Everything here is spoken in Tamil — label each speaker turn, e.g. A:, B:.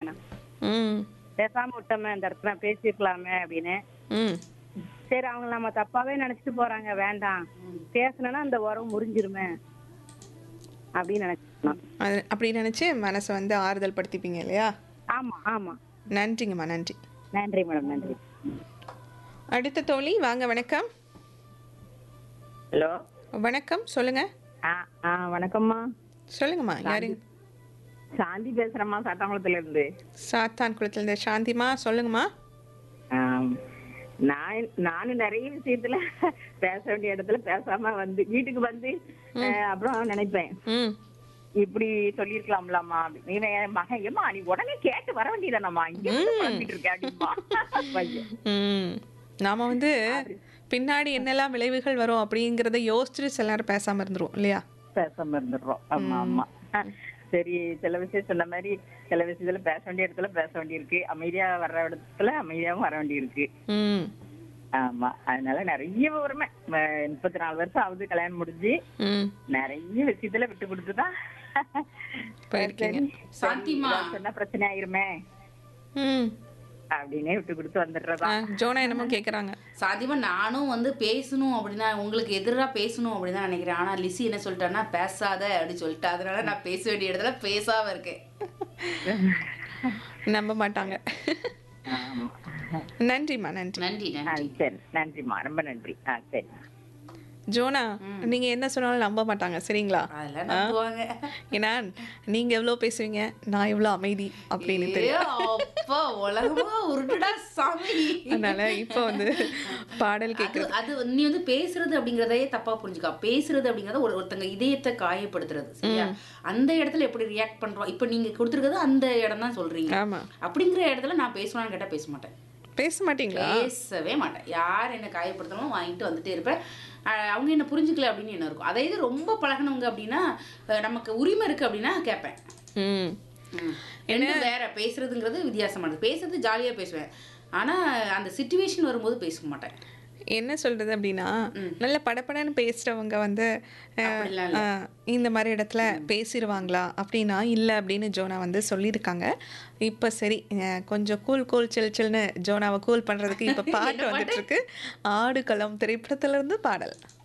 A: நான்
B: ம்
A: பேசாம விட்டோமே இந்த இடத்துல பேசிருக்கலாமே அப்படின்னு
B: ம்
A: சரி அவங்க நம்ம தப்பாவே நினைச்சிட்டு போறாங்க வேண்டாம் பேசணும்னா அந்த உறவு முறிஞ்சிருமே அப்படின்னு நினைச்சிருக்கணும்
B: அது அப்படி நினச்சி மனசை வந்து ஆறுதல் படுத்திப்பீங்க இல்லையா
A: ஆமா ஆமா
B: நன்றிங்கம்மா நன்றி
A: நன்றி மேடம் நன்றி
B: அடுத்த தோழி வாங்க வணக்கம்
A: ஹலோ
B: வணக்கம் சொல்லுங்க
A: ஆ ஆ வணக்கம்மா
B: சொல்லுங்கம்மா யாரு
A: சாந்தி பேசுறேம்மா சட்டாங்குளத்துல இருந்து
B: சாத்தான் குளத்துலேருந்து சாந்திமா சொல்லுங்கம்மா
A: ஆம். நான் நானும் நிறைய விஷயத்துல பேச வேண்டிய இடத்துல பேசாம வந்து வீட்டுக்கு வந்து அஹ், அப்புறம் நினைப்பேன்
B: ம்
A: இப்படி சொல்லிருக்கலாம்லாமா அப்படின்னு இவன் என் மகன் ஏமா நீ உடனே கேட்டு வர வேண்டியதானம்மா இங்க இருந்து புலம்பிட்டு இருக்க அப்படிம்பா பையன்.
B: ம் நாம வந்து பின்னாடி என்னெல்லாம் விளைவுகள் வரும் அப்படிங்கிறத யோசிச்சுட்டு சில நேரம் பேசாமல் இருந்துருவோம் இல்லையா
A: பேசாம இருந்துடுறோம் ஆமா ஆமா சரி சில விஷயம் சொன்ன மாதிரி சில விஷயத்துல பேச வேண்டிய இடத்துல பேச வேண்டியிருக்கு அமைதியா வர்ற இடத்துல அமைதியாவும் வர வேண்டியிருக்கு
B: ம்
A: ஆமா அதனால நிறைய விவரமே அஹ், முப்பத்தி நாலு வருஷம் ஆகுது கல்யாணம் முடிஞ்சு
B: ம்
A: நிறைய விஷயத்துல விட்டு கொடுத்துதான்
B: போயிருக்கீங்க.
C: சாந்திமா.
A: சொன்ன பிரச்சனை ஆயிருமே
B: ம்
A: அப்படின்னே விட்டு கொடுத்து வந்துடுறதா
B: ஆ, ஜோனா என்னமோ கேட்குறாங்க
C: சாத்தியமா நானும் வந்து பேசணும் அப்படின்னா உங்களுக்கு எதிராக பேசணும் அப்படின்னு தான் நினைக்கிறேன் ஆனா லிசி என்ன சொல்லிட்டான்னா பேசாத அப்படின்னு சொல்லிட்டு அதனால நான் பேச வேண்டிய இடத்துல பேசாம இருக்கேன்
B: நம்ப மாட்டாங்க
A: ஆமா.
B: நன்றிம்மா நன்றி
C: நன்றி
A: ஆ,
C: நன்றி
A: சரி நன்றிம்மா ரொம்ப நன்றி ஆ சரி
B: ஜோனா நீங்க என்ன சொன்னாலும் நம்ப மாட்டாங்க சரிங்களா
C: அதெல்லாம் நம்புவாங்க
B: ஏன்னா நீங்க எவ்வளவு பேசுவீங்க நான் எவ்வளவு அமைதி அப்படின்னு தெரியும்
C: ஏ, அப்பா உலகமா உருட்டுடா சாமி
B: அதனால இப்போ வந்து பாடல்
C: அது
B: கேட்குறது
C: அது நீ வந்து பேசுறது அப்படிங்கறதையே தப்பா புரிஞ்சுக்கா பேசுறது அப்படிங்கறது ஒரு ஒருத்தங்க இதயத்தை காயப்படுத்துறது சரியா அந்த இடத்துல எப்படி ரியாக்ட் பண்றோம் இப்ப நீங்க கொடுத்துருக்கிறது அந்த இடம் தான் சொல்றீங்க
B: ஆமா
C: அப்படிங்கிற இடத்துல நான் பேசுவான்னு கேட்டா பேச மாட்டேன்
B: பேச மாட்டீங்களா
C: பேசவே மாட்டேன் யார் என்ன காயப்படுத்தணும் வாங்கிட்டு வந்துட்டே இருப்பேன் அஹ் அவங்க என்ன புரிஞ்சுக்கல அப்படின்னு என்ன இருக்கும் அதே இது ரொம்ப பழகினவங்க அப்படின்னா அஹ் நமக்கு உரிமை இருக்கு அப்படின்னா கேட்பேன்
B: ம்
C: ம். ரெண்டும் வேற பேசுறதுங்கிறது வித்தியாசமானது பேசுறது ஜாலியா பேசுவேன் ஆனா அந்த சுச்சுவேஷன் வரும்போது பேச மாட்டேன்
B: என்ன சொல்றது அப்படின்னா நல்ல படபடன்னு பேசுறவங்க வந்து அஹ்,
C: அப்படிலாம்
B: அஹ், இந்த மாதிரி இடத்துல பேசிடுவாங்களா அப்படின்னா இல்லை அப்படின்னு ஜோனா வந்து சொல்லியிருக்காங்க இப்போ சரி அஹ், கொஞ்சம் கூல் கூல் சில் சில்னு ஜோனாவை கூல் பண்றதுக்கு இப்போ பாட்டு வந்துட்டு இருக்கு ஆடுகளம் திரைப்படத்துல இருந்து பாடல்